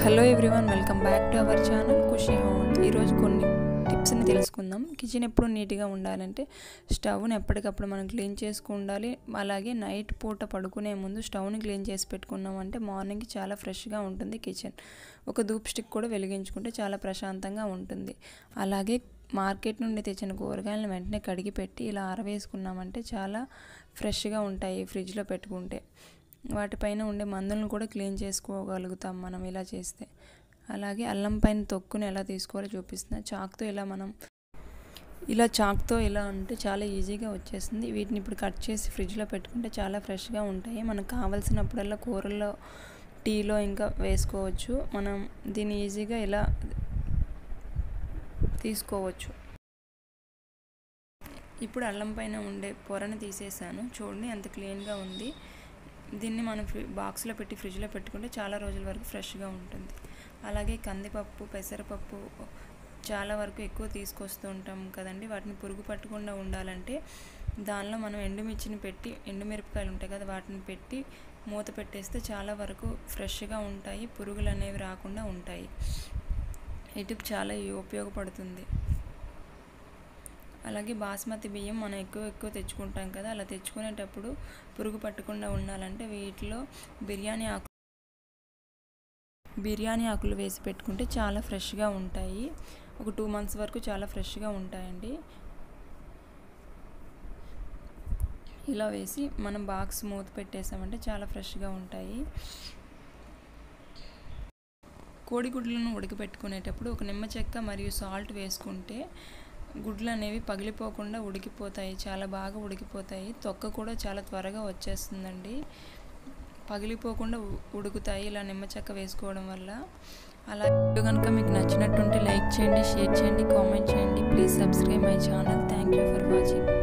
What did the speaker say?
hello everyone welcome back to our channel Khushi home ఈరోజు కొన్ని టిప్స్ని తెలుసుకుందాం కిచెన్ ఎప్పుడు నీట్గా ఉండాలంటే స్టవ్ని ఎప్పటికప్పుడు మనం క్లీన్ చేసుకు ఉండాలి అలాగే నైట్ పూట పడుకునే ముందు స్టవ్ని క్లీన్ చేసి పెట్టుకున్నామంటే మార్నింగ్కి చాలా ఫ్రెష్గా ఉంటుంది కిచెన్ ఒక ధూప్ స్టిక్ కూడా వెలిగించుకుంటే చాలా ప్రశాంతంగా ఉంటుంది అలాగే మార్కెట్ నుండి తెచ్చిన కూరగాయలను వెంటనే కడిగి పెట్టి ఇలా ఆరవేసుకున్నామంటే చాలా ఫ్రెష్గా ఉంటాయి ఫ్రిడ్జ్లో పెట్టుకుంటే వాటిపైన ఉండే మందులను కూడా క్లీన్ చేసుకోగలుగుతాం మనం ఇలా చేస్తే అలాగే అల్లం పైన తొక్కుని ఎలా తీసుకోవాలో చూపిస్తున్నా చాక్తో ఇలా మనం ఇలా చాక్తో ఇలా అంటే చాలా ఈజీగా వచ్చేస్తుంది వీటిని ఇప్పుడు కట్ చేసి ఫ్రిడ్జ్లో పెట్టుకుంటే చాలా ఫ్రెష్గా ఉంటాయి మనకు కావాల్సినప్పుడల్లా కూరల్లో టీలో ఇంకా వేసుకోవచ్చు మనం దీన్ని ఈజీగా ఇలా తీసుకోవచ్చు ఇప్పుడు అల్లం పైన ఉండే పొరని తీసేసాను చూడండి ఎంత క్లీన్గా ఉంది దీన్ని మనం ఫ్రి బాక్స్లో పెట్టి ఫ్రిడ్జ్లో పెట్టుకుంటే చాలా రోజుల వరకు ఫ్రెష్గా ఉంటుంది అలాగే కందిపప్పు పెసరపప్పు చాలా వరకు ఎక్కువ తీసుకొస్తూ ఉంటాం కదండి వాటిని పురుగు పట్టకుండా ఉండాలంటే దానిలో మనం ఎండుమిర్చిని పెట్టి ఎండుమిరపకాయలు ఉంటాయి కదా వాటిని పెట్టి మూత పెట్టేస్తే చాలా వరకు ఫ్రెష్గా ఉంటాయి పురుగులు అనేవి రాకుండా ఉంటాయి ఈ టిప్ చాలా ఉపయోగపడుతుంది అలాగే బాస్మతి బియ్యం మనం ఎక్కువ ఎక్కువ తెచ్చుకుంటాం కదా అలా తెచ్చుకునేటప్పుడు పురుగు పట్టకుండా ఉండాలంటే వీటిలో బిర్యానీ ఆకు బిర్యానీ ఆకులు వేసి పెట్టుకుంటే చాలా ఫ్రెష్గా ఉంటాయి ఒక టూ మంత్స్ వరకు చాలా ఫ్రెష్గా ఉంటాయండి ఇలా వేసి మనం బాక్స్ మూత పెట్టేసామంటే చాలా ఫ్రెష్గా ఉంటాయి కోడిగుడ్లను ఉడకపెట్టుకునేటప్పుడు ఒక నిమ్మ చెక్క మరియు సాల్ట్ వేసుకుంటే గుడ్లు అనేవి పగిలిపోకుండా ఉడికిపోతాయి చాలా బాగా ఉడికిపోతాయి తొక్క కూడా చాలా త్వరగా వచ్చేస్తుందండి పగిలిపోకుండా ఉడుకుతాయి ఇలా నిమ్మ చెక్క వేసుకోవడం వల్ల అలా కనుక మీకు నచ్చినట్టుంటే లైక్ చేయండి షేర్ చేయండి కామెంట్ చేయండి please subscribe my channel thank you for watching